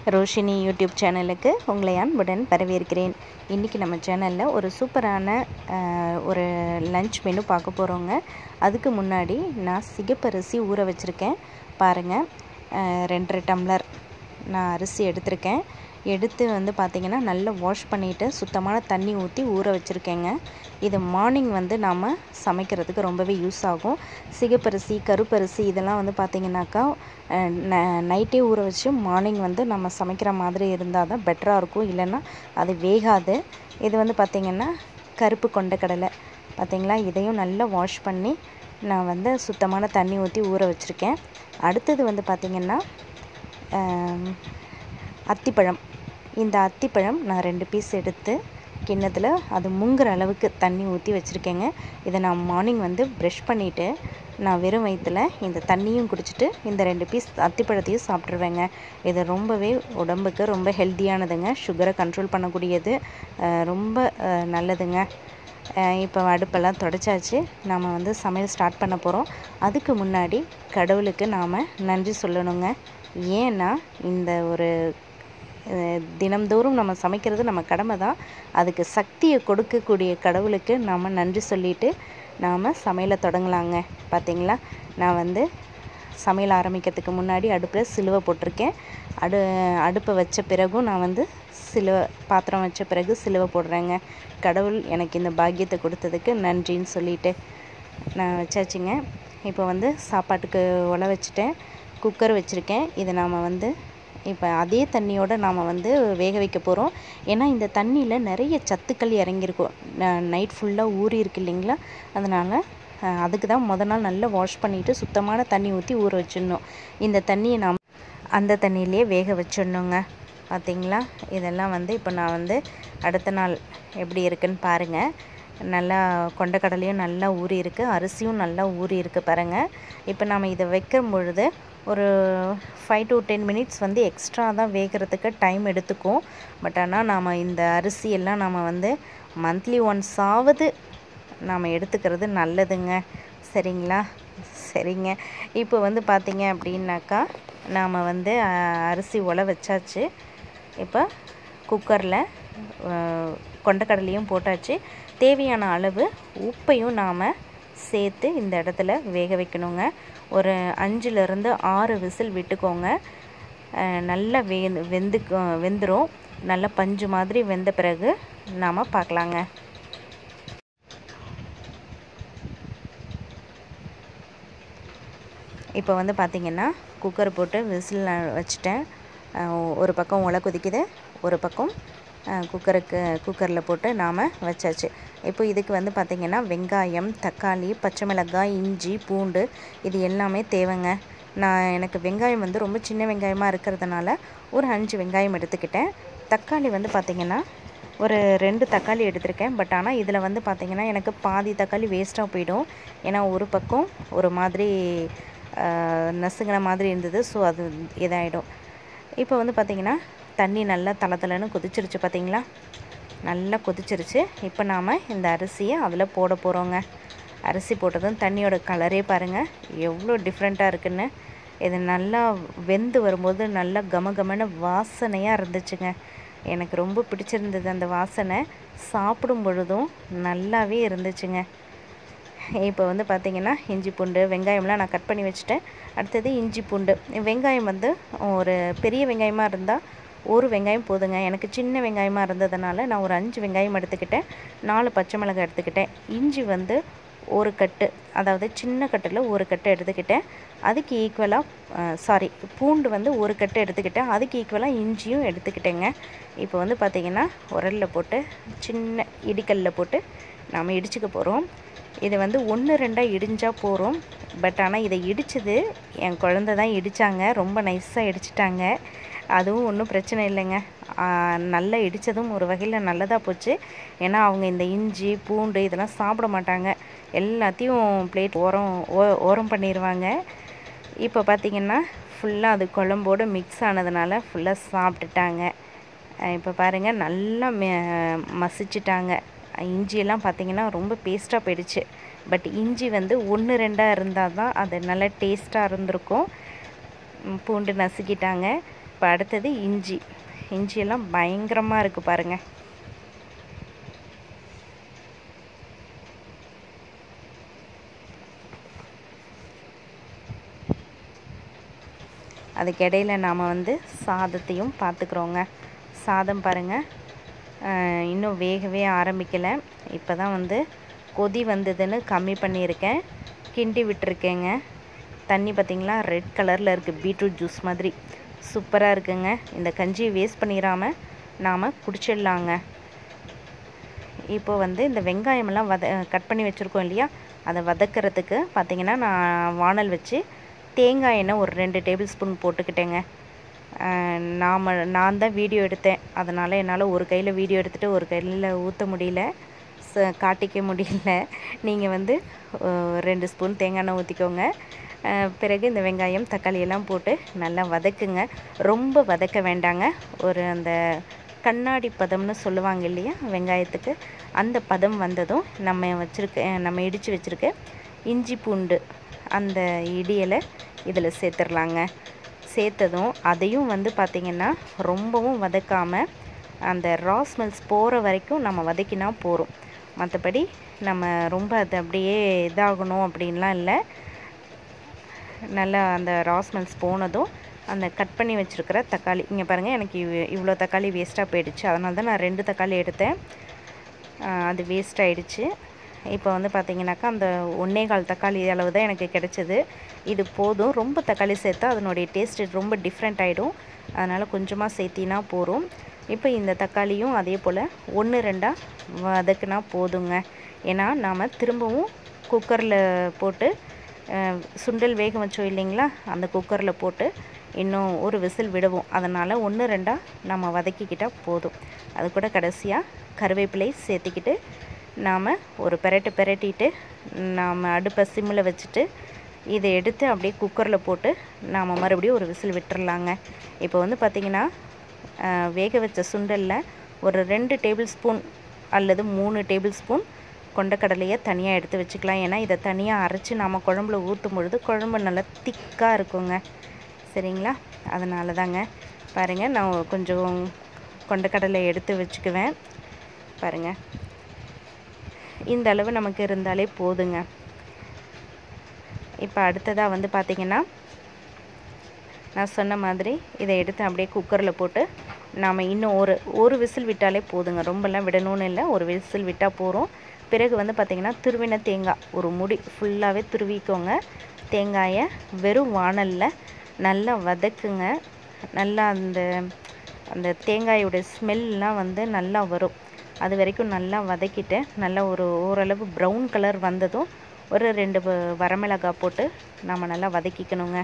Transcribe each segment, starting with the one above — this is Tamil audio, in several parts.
ரோஷினி யூடியூப் சேனலுக்கு உங்களை அன்புடன் வரவேற்கிறேன் இன்றைக்கி நம்ம சேனலில் ஒரு சூப்பரான அஹ், ஒரு லஞ்ச் மெனு பார்க்க போகிறோங்க அதுக்கு முன்னாடி நான் சிகப்பரிசி ஊற வச்சுருக்கேன் பாருங்கள் அஹ், ரெண்டரை டம்ளர் நான் அரிசி எடுத்திருக்கேன் எடுத்து வந்து பார்த்திங்கன்னா நல்லா வாஷ் பண்ணிவிட்டு சுத்தமான தண்ணி ஊற்றி ஊற வச்சுருக்கேங்க இது மார்னிங் வந்து நாம் சமைக்கிறதுக்கு ரொம்பவே யூஸ் ஆகும் சிகப்பரிசி கருப்பரிசி இதெல்லாம் வந்து பார்த்திங்கனாக்கா நைட்டே ஊற வச்சு மார்னிங் வந்து நம்ம சமைக்கிற மாதிரி இருந்தால் தான் பெட்டராக இருக்கும் இல்லைன்னா அது வேகாது இது வந்து பார்த்திங்கன்னா கருப்பு கொண்டக்கடலை பார்த்திங்களா இதையும் நல்லா வாஷ் பண்ணி நான் வந்து சுத்தமான தண்ணி ஊற்றி ஊற வச்சுருக்கேன் அடுத்தது வந்து பார்த்திங்கன்னா ஆம், அத்திப்பழம் இந்த அத்திப்பழம் நான் ரெண்டு பீஸ் எடுத்து கிண்ணத்தில் அது முங்குற அளவுக்கு தண்ணி ஊற்றி வச்சுருக்கேங்க இதை நான் மார்னிங் வந்து ப்ரஷ் பண்ணிவிட்டு நான் வெறும் வயிற்றில் இந்த தண்ணியும் குடிச்சிட்டு இந்த ரெண்டு பீஸ் அத்திப்பழத்தையும் சாப்பிட்ருவேங்க இது ரொம்பவே உடம்புக்கு ரொம்ப ஹெல்த்தியானதுங்க சுகரை கண்ட்ரோல் பண்ணக்கூடியது அஹ், ரொம்ப அஹ், நல்லதுங்க அஹ் இப்போ அடுப்பெல்லாம் தொடச்சாச்சு நாம் வந்து சமையல் ஸ்டார்ட் பண்ண போகிறோம் அதுக்கு முன்னாடி கடவுளுக்கு நாம் நன்றி சொல்லணுங்க ஏன்னா இந்த ஒரு அஹ், தினம்தோறும் நம்ம சமைக்கிறது நம்ம கடமை தான் அதுக்கு சக்தியை கொடுக்கக்கூடிய கடவுளுக்கு நாம் நன்றி சொல்லிட்டு நாம் சமையலை தொடங்கலாங்க பார்த்தீங்களா நான் வந்து சமையல் ஆரம்பிக்கிறதுக்கு முன்னாடி அடுப்பில் சிலுவை போட்டிருக்கேன் அடு அடுப்பை வச்ச பிறகும் நான் வந்து சிலுவை பாத்திரம் வச்ச பிறகு சிலுவை போடுறேங்க கடவுள் எனக்கு இந்த பாக்கியத்தை கொடுத்ததுக்கு நன்றின்னு சொல்லிட்டு நான் வச்சாச்சுங்க இப்போ வந்து சாப்பாட்டுக்கு உல வச்சுட்டேன் குக்கர் வச்சுருக்கேன் இதை நாம் வந்து இப்போ அதே தண்ணியோடு நாம் வந்து வேக வைக்க போகிறோம் ஏன்னா இந்த தண்ணியில் நிறைய சத்துக்கள் இறங்கியிருக்கும் நைட் ஃபுல்லாக ஊறி இருக்கு இல்லைங்களா அதனால் அஹ், அதுக்கு தான் முத நாள் நல்லா வாஷ் பண்ணிவிட்டு சுத்தமான தண்ணி ஊற்றி ஊற வச்சிடணும் இந்த தண்ணியை நாம் அந்த தண்ணியிலே வேக வச்சிடணுங்க பார்த்தீங்களா இதெல்லாம் வந்து இப்போ நான் வந்து அடுத்த நாள் எப்படி இருக்குன்னு பாருங்கள் நல்லா கொண்டக்கடலையும் நல்லா ஊறி இருக்குது அரிசியும் நல்லா ஊறி இருக்குது பாருங்கள் இப்போ நம்ம இதை வைக்கும் பொழுது ஒரு ஃபைவ் டு டென் மினிட்ஸ் வந்து எக்ஸ்ட்ரா தான் வேகிறதுக்கு டைம் எடுத்துக்கும் பட் ஆனால் நாம் இந்த அரிசி எல்லாம் நாம் வந்து மந்த்லி ஒன்ஸ் ஆவது நாம் எடுத்துக்கிறது நல்லதுங்க சரிங்களா சரிங்க இப்போ வந்து பார்த்தீங்க அப்படின்னாக்கா நாம் வந்து அஹ், அரிசி உல வச்சாச்சு இப்போ குக்கரில் கொண்டக்கடலையும் போட்டாச்சு தேவையான அளவு உப்பையும் நாம் சேர்த்து இந்த இடத்துல வேக வைக்கணுங்க ஒரு அஞ்சுலேருந்து ஆறு விசில் விட்டுக்கோங்க அஹ், நல்லா வே வெந்து வெந்துடும் நல்லா பஞ்சு மாதிரி வெந்த பிறகு நாம் பார்க்கலாங்க இப்போ வந்து பார்த்திங்கன்னா குக்கர் போட்டு விசில் வச்சுட்டேன் அஹ் ஒரு பக்கம் உலை கொதிக்குது ஒரு பக்கம் அஹ் குக்கருக்கு குக்கரில் போட்டு நாம் வச்சாச்சு இப்போ இதுக்கு வந்து பார்த்திங்கன்னா வெங்காயம் தக்காளி பச்சை மிளகாய் இஞ்சி பூண்டு இது எல்லாமே தேவைங்க நான் எனக்கு வெங்காயம் வந்து ரொம்ப சின்ன வெங்காயமாக இருக்கிறதுனால ஒரு அஞ்சு வெங்காயம் எடுத்துக்கிட்டேன் தக்காளி வந்து பார்த்திங்கன்னா ஒரு ரெண்டு தக்காளி எடுத்திருக்கேன் பட் ஆனால் இதில் வந்து பார்த்திங்கன்னா எனக்கு பாதி தக்காளி வேஸ்ட்டாக போயிடும் ஏன்னா ஒரு பக்கம் ஒரு மாதிரி ஆஹ், நசுங்கின மாதிரி இருந்தது ஸோ அது இதாகிடும் இப்போ வந்து பார்த்திங்கன்னா தண்ணி நல்லா தலை தலைன்னு கொதிச்சிருச்சு பார்த்தீங்களா நல்லா கொதிச்சிருச்சு இப்போ நாம் இந்த அரிசியை அதில் போட போகிறோங்க அரிசி போட்டதும் தண்ணியோட கலரே பாருங்கள் எவ்வளோ டிஃப்ரெண்ட்டாக இருக்குன்னு இது நல்லா வெந்து வரும்போது நல்லா கம கமன்னு வாசனையாக இருந்துச்சுங்க எனக்கு ரொம்ப பிடிச்சிருந்தது அந்த வாசனை சாப்பிடும் பொழுதும் நல்லாவே இருந்துச்சுங்க இப்போ வந்து பார்த்திங்கன்னா இஞ்சி பூண்டு வெங்காயம்லாம் நான் கட் பண்ணி வச்சுட்டேன் அடுத்தது இஞ்சி பூண்டு வெங்காயம் வந்து ஒரு பெரிய வெங்காயமாக இருந்தால் ஒரு வெங்காயம் போதுங்க எனக்கு சின்ன வெங்காயமாக இருந்ததுனால நான் ஒரு அஞ்சு வெங்காயம் எடுத்துக்கிட்டேன் நாலு பச்சை மிளகாய் எடுத்துக்கிட்டேன் இஞ்சி வந்து ஒரு கட்டு அதாவது சின்ன கட்டில் ஒரு கட்டு எடுத்துக்கிட்டேன் அதுக்கு ஈக்குவலாக சாரி பூண்டு வந்து ஒரு கட்டு எடுத்துக்கிட்டேன் அதுக்கு ஈக்குவலாக இஞ்சியும் எடுத்துக்கிட்டேங்க இப்போ வந்து பார்த்திங்கன்னா உரலில் போட்டு சின்ன இடிக்கல்லில் போட்டு நாம் இடிச்சுக்க போகிறோம் இது வந்து ஒன்று ரெண்டாக இடிஞ்சால் போகிறோம் பட் ஆனால் இதை இடிச்சது என் குழந்த தான் இடித்தாங்க ரொம்ப நைஸாக இடிச்சிட்டாங்க அதுவும் ஒன்றும் பிரச்சனை இல்லைங்க ஆ, நல்லா இடித்ததும் ஒரு வகையில் நல்லதாக போச்சு ஏன்னா அவங்க இந்த இஞ்சி பூண்டு இதெல்லாம் சாப்பிட மாட்டாங்க எல்லாத்தையும் பிளேட் ஓரம் ஓ- ஓரம் பண்ணிடுவாங்க இப்போ பார்த்திங்கன்னா ஃபுல்லாக அது குழம்போடு மிக்ஸ் ஆனதுனால ஃபுல்லாக சாப்பிட்டுட்டாங்க அஹ் இப்போ பாருங்கள் நல்லா மெ- மசிச்சிட்டாங்க இஞ்சியெல்லாம் பார்த்திங்கன்னா ரொம்ப பேஸ்ட்டாக போயிடுச்சு பட் இஞ்சி வந்து ஒன்று ரெண்டாக இருந்தால் தான் அது நல்லா டேஸ்ட்டாக இருந்திருக்கும் ம், பூண்டு நசுக்கிட்டாங்க இப்போ அடுத்தது இஞ்சி இஞ்சியெல்லாம் பயங்கரமாக இருக்குது பாருங்கள் அதுக்கு இடையில நாம் வந்து சாதத்தையும் பார்த்துக்குறோங்க சாதம் பாருங்கள் இன்னும் வேகவே ஆரம்பிக்கலை இப்போ தான் வந்து கொதி வந்ததுன்னு கம்மி பண்ணியிருக்கேன் கிண்டி விட்டுருக்கேங்க தண்ணி பார்த்திங்களா ரெட் கலரில் இருக்குது பீட்ரூட் ஜூஸ் மாதிரி சூப்பராக இருக்குங்க இந்த கஞ்சியை வேஸ்ட் பண்ணிடாமல் நாம் குடிச்சிடலாங்க இப்போ வந்து இந்த வெங்காயமெல்லாம் வத கட் பண்ணி வச்சுருக்கோம் இல்லையா அதை வதக்கிறதுக்கு பார்த்திங்கன்னா நான் வானல் வச்சு தேங்காய் எண்ணெய் ஒரு ரெண்டு டேபிள் ஸ்பூன் போட்டுக்கிட்டேங்க நாம் நான் தான் வீடியோ எடுத்தேன் அதனால் என்னால் ஒரு கையில் வீடியோ எடுத்துகிட்டு ஒரு கையில் ஊற்ற முடியல ச காட்டிக்க முடியல நீங்கள் வந்து ரெண்டு ஸ்பூன் தேங்காய் எண்ணெய் ஊற்றிக்கோங்க பிறகு இந்த வெங்காயம் தக்காளி எல்லாம் போட்டு நல்லா வதக்குங்க ரொம்ப வதக்க வேண்டாங்க ஒரு அந்த கண்ணாடி பதம்னு சொல்லுவாங்க இல்லையா வெங்காயத்துக்கு அந்த பதம் வந்ததும் நம்ம வச்சுருக்க நம்ம இடித்து வச்சுருக்க இஞ்சி பூண்டு அந்த இடியலை இதில் சேர்த்துடலாங்க சேர்த்ததும் அதையும் வந்து பார்த்திங்கன்னா ரொம்பவும் வதக்காமல் அந்த ரா ஸ்மெல்ஸ் போகிற வரைக்கும் நம்ம வதக்கினா போகிறோம் மற்றபடி நம்ம ரொம்ப அது அப்படியே இதாகணும் அப்படின்லாம் இல்லை நல்லா அந்த ரா ஸ்மெல்ஸ் போனதும் அந்த கட் பண்ணி வச்சுருக்கிற தக்காளி இங்கே பாருங்கள் எனக்கு இவ்வளோ தக்காளி வேஸ்ட்டாக போயிடுச்சு அதனால தான் நான் ரெண்டு தக்காளி எடுத்தேன் அது வேஸ்ட் ஆகிடுச்சு இப்போ வந்து பார்த்திங்கனாக்கா அந்த ஒன்றே கால் தக்காளி அளவு தான் எனக்கு கிடச்சிது இது போதும் ரொம்ப தக்காளி சேர்த்தா அதனுடைய டேஸ்ட்டு ரொம்ப டிஃப்ரெண்ட் ஆகிடும் அதனால் கொஞ்சமாக சேர்த்தினா போகிறோம் இப்போ இந்த தக்காளியும் அதே போல் ஒன்று ரெண்டாக வதக்குனா போதுங்க ஏன்னா நாம் திரும்பவும் குக்கரில் போட்டு சுண்டல் வேக வச்சோம் இல்லைங்களா அந்த குக்கரில் போட்டு இன்னும் ஒரு விசில் விடுவோம் அதனால் ஒன்று ரெண்டாக நம்ம வதக்கிக்கிட்டால் போதும் அது கூட கடைசியாக கருவேப்பிலை சேர்த்திக்கிட்டு நாம் ஒரு பெரட்டு பெரட்டிட்டு நாம் அடுப்பை சிம்மில் வச்சுட்டு இதை எடுத்து அப்படியே குக்கரில் போட்டு நாம் மறுபடியும் ஒரு விசில் விட்டுறலாங்க இப்போ வந்து பார்த்திங்கன்னா வேக வச்ச சுண்டலில் ஒரு ரெண்டு டேபிள் ஸ்பூன் அல்லது மூணு டேபிள் ஸ்பூன் கொண்டக்கடலையை தனியாக எடுத்து வச்சுக்கலாம் ஏன்னா இதை தனியாக அரைச்சி நாம் குழம்புல ஊற்றும் பொழுது குழம்பு நல்லா திக்காக இருக்குங்க சரிங்களா அதனால தாங்க பாருங்கள் நான் கொஞ்சம் கொண்டக்கடலை எடுத்து வச்சுக்குவேன் பாருங்கள் இந்த அளவு நமக்கு இருந்தாலே போதுங்க இப்போ அடுத்ததாக வந்து பார்த்திங்கன்னா நான் சொன்ன மாதிரி இதை எடுத்து அப்படியே குக்கரில் போட்டு நாம் இன்னும் ஒரு ஒரு விசில் விட்டாலே போதுங்க ரொம்பலாம் விடணும்னு இல்லை ஒரு விசில் விட்டால் போகிறோம் பிறகு வந்து பார்த்திங்கன்னா துருவின தேங்காய் ஒரு முடி ஃபுல்லாகவே துருவிக்கோங்க தேங்காயை வெறும் வானலில் நல்லா வதக்குங்க நல்லா அந்த அந்த தேங்காயோட ஸ்மெல்லாம் வந்து நல்லா வரும் அது வரைக்கும் நல்லா வதக்கிட்டு நல்லா ஒரு ஓரளவு ப்ரௌன் கலர் வந்ததும் ஒரு ரெண்டு வரமிளகாய் போட்டு நம்ம நல்லா வதக்கிக்கணுங்க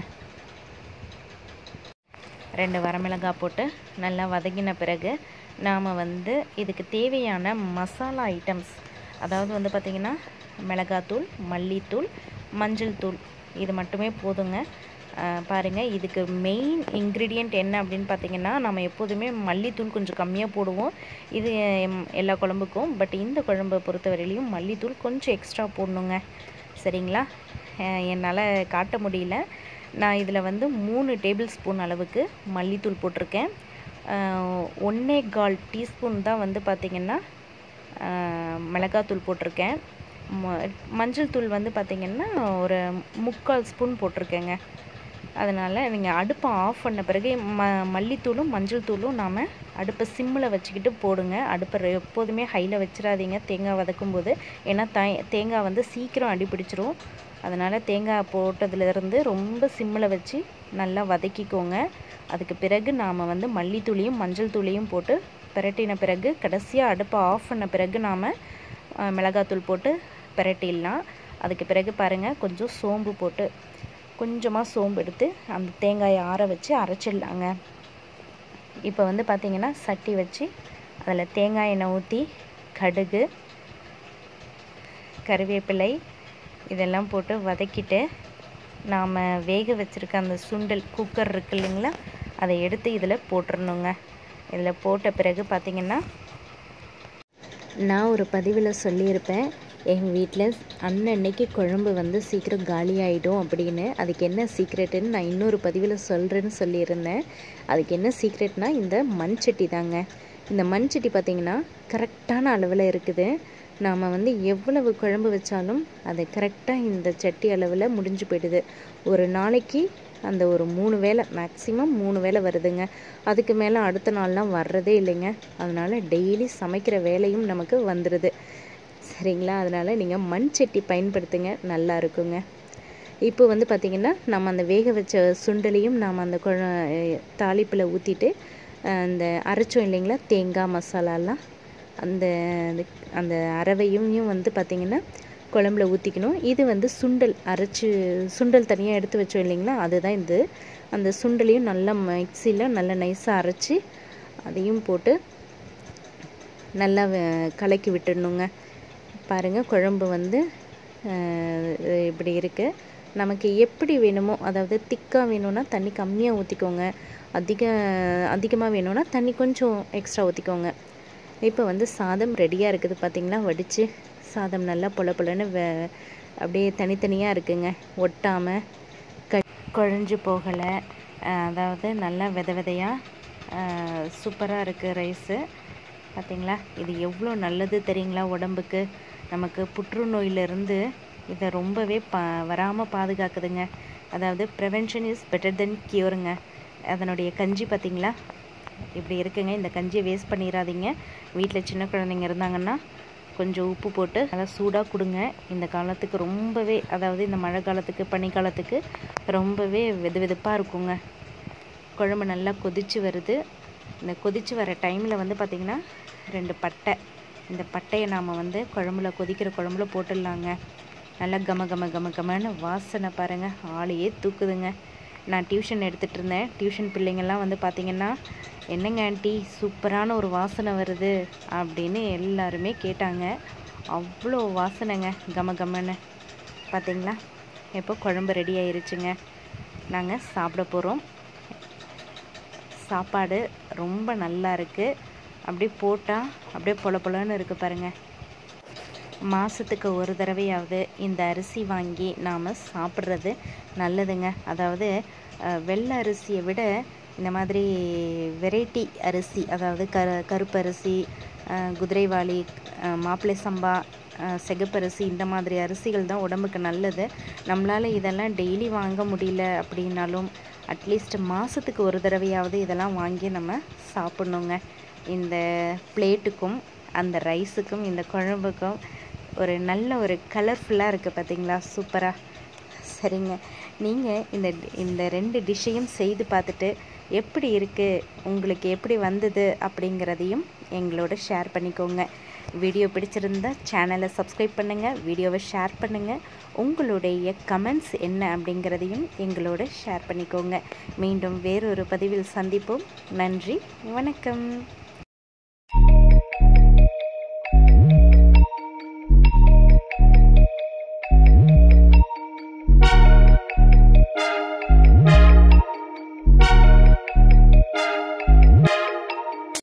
ரெண்டு வரமிளகாய் போட்டு நல்லா வதக்கின பிறகு நாம் வந்து இதுக்கு தேவையான மசாலா ஐட்டம்ஸ் அதாவது வந்து பார்த்திங்கன்னா மிளகாத்தூள் மல்லித்தூள் மஞ்சள் தூள் இது மட்டுமே போதுங்க பாருங்கள் இதுக்கு மெயின் இன்க்ரீடியண்ட் என்ன அப்படின்னு பார்த்தீங்கன்னா நம்ம எப்போதுமே மல்லித்தூள் கொஞ்சம் கம்மியாக போடுவோம் இது எல்லா குழம்புக்கும் பட் இந்த குழம்பை பொறுத்தவரையிலையும் மல்லித்தூள் கொஞ்சம் எக்ஸ்ட்ரா போடணுங்க சரிங்களா என்னால் காட்ட முடியல நான் இதில் வந்து மூணு டேபிள் ஸ்பூன் அளவுக்கு மல்லித்தூள் போட்டிருக்கேன் ஒன்றே கால் டீஸ்பூன் தான் வந்து பார்த்திங்கன்னா மிளகாத்தூள் போட்டிருக்கேன் மஞ்சள் தூள் வந்து பார்த்திங்கன்னா ஒரு முக்கால் ஸ்பூன் போட்டிருக்கேங்க அதனால் நீங்கள் அடுப்பை ஆஃப் பண்ண பிறகு ம மல்லித்தூளும் மஞ்சள் தூளும் நாம் அடுப்பை சிம்மில் வச்சுக்கிட்டு போடுங்க அடுப்பை எப்போதுமே ஹையில் வச்சிடாதீங்க தேங்காய் வதக்கும் போது ஏன்னா தேங்காய் வந்து சீக்கிரம் அடிப்பிடிச்சிரும் அதனால் தேங்காய் போட்டதுலேருந்து ரொம்ப சிம்மில் வச்சு நல்லா வதக்கிக்கோங்க அதுக்கு பிறகு நாம் வந்து மல்லித்தூளையும் மஞ்சள் தூளையும் போட்டு பிரட்டின பிறகு கடைசியாக அடுப்பை ஆஃப் பண்ண பிறகு நாம் மிளகாத்தூள் போட்டு பிரட்டிடலாம் அதுக்கு பிறகு பாருங்கள் கொஞ்சம் சோம்பு போட்டு கொஞ்சமாக சோம்பு எடுத்து அந்த தேங்காயை ஆற வச்சு அரைச்சிடலாங்க இப்போ வந்து பார்த்திங்கன்னா சட்டி வச்சு அதில் தேங்காய் எண்ணெய் ஊற்றி கடுகு கருவேப்பிலை இதெல்லாம் போட்டு வதக்கிட்டு நாம் வேக வச்சுருக்க அந்த சுண்டல் குக்கர் இருக்கு இல்லைங்களா அதை எடுத்து இதில் போட்டுடணுங்க இதில் போட்ட பிறகு பார்த்திங்கன்னா நான் ஒரு பதிவில் சொல்லியிருப்பேன் எங்கள் வீட்டில் அன்னன்னைக்கு குழம்பு வந்து சீக்கிரம் காலியாயிடும் அப்படின்னு அதுக்கு என்ன சீக்ரெட்டுன்னு நான் இன்னொரு பதிவில் சொல்கிறேன்னு சொல்லியிருந்தேன் அதுக்கு என்ன சீக்ரெட்னா இந்த மண் சட்டி தாங்க இந்த மண் சட்டி பார்த்திங்கன்னா கரெக்டான அளவில் இருக்குது நாம் வந்து எவ்வளவு குழம்பு வச்சாலும் அது கரெக்டாக இந்த சட்டி அளவில் முடிஞ்சு போயிடுது ஒரு நாளைக்கு அந்த ஒரு மூணு வேளை மேக்ஸிமம் மூணு வேளை வருதுங்க அதுக்கு மேலே அடுத்த நாள்லாம் வர்றதே இல்லைங்க அதனால் டெய்லி சமைக்கிற வேலையும் நமக்கு வந்துடுது சரிங்களா அதனால் நீங்கள் மண் சட்டி பயன்படுத்துங்க நல்லா இருக்குங்க இப்போ வந்து பார்த்திங்கன்னா நம்ம அந்த வேக வச்ச சுண்டலையும் நாம் அந்த குழ தாளிப்பில் ஊற்றிட்டு அந்த அரைச்சோம் இல்லைங்களா தேங்காய் மசாலாலாம் அந்த அந்த அரவையும் வந்து பார்த்திங்கன்னா குழம்புல ஊற்றிக்கணும் இது வந்து சுண்டல் அரைச்சி சுண்டல் தனியாக எடுத்து வச்சோம் இல்லைங்களா அதுதான் இது அந்த சுண்டலையும் நல்லா மிக்சியில் நல்லா நைஸாக அரைச்சி அதையும் போட்டு நல்லா கலக்கி விட்டுடணுங்க பாருங்கள் குழம்பு வந்து இப்படி இருக்குது நமக்கு எப்படி வேணுமோ அதாவது திக்காக வேணும்னா தண்ணி கம்மியாக ஊற்றிக்கோங்க அதிக அதிகமாக வேணும்னா தண்ணி கொஞ்சம் எக்ஸ்ட்ரா ஊற்றிக்கோங்க இப்போ வந்து சாதம் ரெடியாக இருக்குது பார்த்திங்களா வடித்து சாதம் நல்லா பொல பொலன்னு வே அப்படியே தனித்தனியாக இருக்குங்க ஒட்டாமல் க குழஞ்சு போகலை அதாவது நல்லா வித விதையாக சூப்பராக இருக்குது ரைஸு பார்த்திங்களா இது எவ்வளோ நல்லது தெரியுங்களா உடம்புக்கு நமக்கு புற்றுநோயிலிருந்து இதை ரொம்பவே பா வராமல் பாதுகாக்குதுங்க அதாவது ப்ரிவென்ஷன் இஸ் பெட்டர் தென் கியூருங்க அதனுடைய கஞ்சி பார்த்திங்களா இப்படி இருக்குங்க இந்த கஞ்சியை வேஸ்ட் பண்ணிடாதீங்க வீட்டில் சின்ன குழந்தைங்க இருந்தாங்கன்னா கொஞ்சம் உப்பு போட்டு நல்லா சூடாக கொடுங்க இந்த காலத்துக்கு ரொம்பவே அதாவது இந்த மழை காலத்துக்கு பனிக்காலத்துக்கு ரொம்பவே வெது வெதுப்பாக இருக்குங்க குழம்பு நல்லா கொதித்து வருது இந்த கொதித்து வர டைமில் வந்து பார்த்திங்கன்னா ரெண்டு பட்டை இந்த பட்டையை நாம் வந்து குழம்புல கொதிக்கிற குழம்புல போட்டுடலாங்க நல்லா கம கம கம கமன்னு வாசனை பாருங்கள் ஆளையே தூக்குதுங்க நான் டியூஷன் எடுத்துகிட்டு இருந்தேன் டியூஷன் பிள்ளைங்கள்லாம் வந்து பார்த்திங்கன்னா என்னங்க ஆண்டி சூப்பரான ஒரு வாசனை வருது அப்படின்னு எல்லாருமே கேட்டாங்க அவ்வளோ வாசனைங்க கம கமன்னு பார்த்திங்களா இப்போ குழம்பு ரெடி ஆயிருச்சுங்க நாங்கள் சாப்பிட போகிறோம் சாப்பாடு ரொம்ப நல்லா இருக்குது அப்படியே போட்டால் அப்படியே பொல பொலன்னு இருக்குது பாருங்கள் மாதத்துக்கு ஒரு தடவையாவது இந்த அரிசி வாங்கி நாம் சாப்பிட்றது நல்லதுங்க அதாவது வெள்ளை அரிசியை விட இந்த மாதிரி வெரைட்டி அரிசி அதாவது கரு கருப்பு அரிசி குதிரைவாளி மாப்பிள்ளை சம்பா செகப்பரிசி இந்த மாதிரி அரிசிகள் தான் உடம்புக்கு நல்லது நம்மளால் இதெல்லாம் டெய்லி வாங்க முடியல அப்படின்னாலும் அட்லீஸ்ட் மாதத்துக்கு ஒரு தடவையாவது இதெல்லாம் வாங்கி நம்ம சாப்பிட்ணுங்க இந்த பிளேட்டுக்கும் அந்த ரைஸுக்கும் இந்த குழம்புக்கும் ஒரு நல்ல ஒரு கலர்ஃபுல்லாக இருக்குது பார்த்தீங்களா சூப்பராக சரிங்க நீங்கள் இந்த இந்த ரெண்டு டிஷ்ஷையும் செய்து பார்த்துட்டு எப்படி இருக்குது உங்களுக்கு எப்படி வந்தது அப்படிங்கிறதையும் எங்களோட ஷேர் பண்ணிக்கோங்க வீடியோ பிடிச்சிருந்தா சேனலை சப்ஸ்கிரைப் பண்ணுங்கள் வீடியோவை ஷேர் பண்ணுங்கள் உங்களுடைய கமெண்ட்ஸ் என்ன அப்படிங்கிறதையும் எங்களோட ஷேர் பண்ணிக்கோங்க மீண்டும் வேறொரு பதிவில் சந்திப்போம் நன்றி வணக்கம்